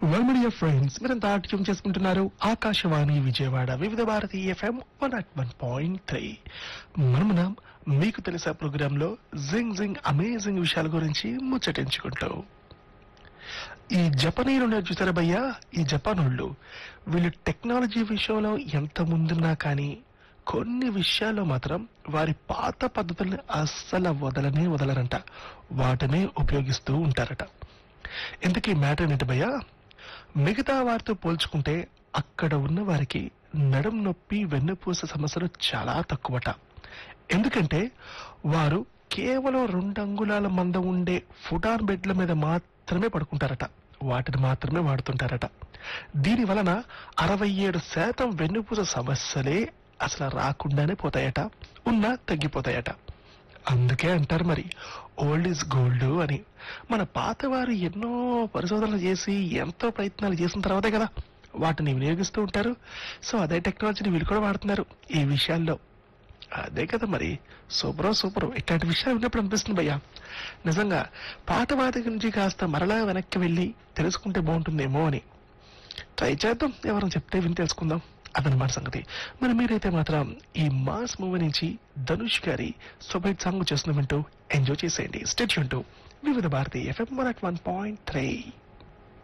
well media friends మీరంతా ఆటం చేసుకుంటున్నారు Akashvani Vijayawada Vividh Bharati FM one at one point three మనమునం మీకు తెలిసే ప్రోగ్రామ్ లో జింగ్ జింగ్ అమేజింగ్ విషయాల గురించి ముచ్చటించుకుంటూ ఈ జపనీయులు ఉన్నారు చూసారా భయ్యా ఈ జపానోళ్ళు వీళ్ళు టెక్నాలజీ విషయంలో ఎంత ముందున్నా కానీ కొన్ని విషయాల్లో మాత్రం వారి పాత పద్ధతుల్ని అస్సలు వదలనే వదలరంట వాటినే ఉపయోగిస్తూ ఉంటారట ఇంతకీ మ్యాటర్ ఏంటి భయ్యా మిగతా వారితో పోల్చుకుంటే అక్కడ ఉన్న వారికి నడుం నొప్పి వెన్నుపూస సమస్యలు చాలా తక్కువట ఎందుకంటే వారు కేవలం రెండు అంగుళాల మంద ఉండే ఫుటాన్ బెడ్ల మీద మాత్రమే పడుకుంటారట వాటిని మాత్రమే వాడుతుంటారట దీని వలన అరవై ఏడు శాతం వెన్నుపూస సమస్యలే అసలు రాకుండానే పోతాయట ఉన్నా తగ్గిపోతాయట అందుకే అంటారు మరి ఓల్డ్ ఇస్ గోల్డ్ అని మన పాతవారు ఎన్నో పరిశోధనలు చేసి ఎంతో ప్రయత్నాలు చేసిన తర్వాతే కదా వాటిని వినియోగిస్తూ ఉంటారు సో అదే టెక్నాలజీని వీళ్ళు కూడా వాడుతున్నారు ఈ విషయాల్లో అదే కదా మరి సూపరో సూపర్ ఇట్లాంటి విషయాలు విన్నప్పుడు అనిపిస్తుంది భయ్యా నిజంగా పాత వాటి గురించి కాస్త మరలా వెనక్కి వెళ్ళి తెలుసుకుంటే బాగుంటుందేమో అని ట్రై చేద్దాం ఎవరైనా చెప్తే విని తెలుసుకుందాం అదనమాట సంగతి మరి మీరైతే మాత్రం ఈ మాస్ మూవీ నుంచి ధనుష్ గారి సొబైట్ సాంగ్ చేస్తున్న వింటూ ఎంజాయ్ చేసేయండి stay tuned Vividh Bharati FM one at one point three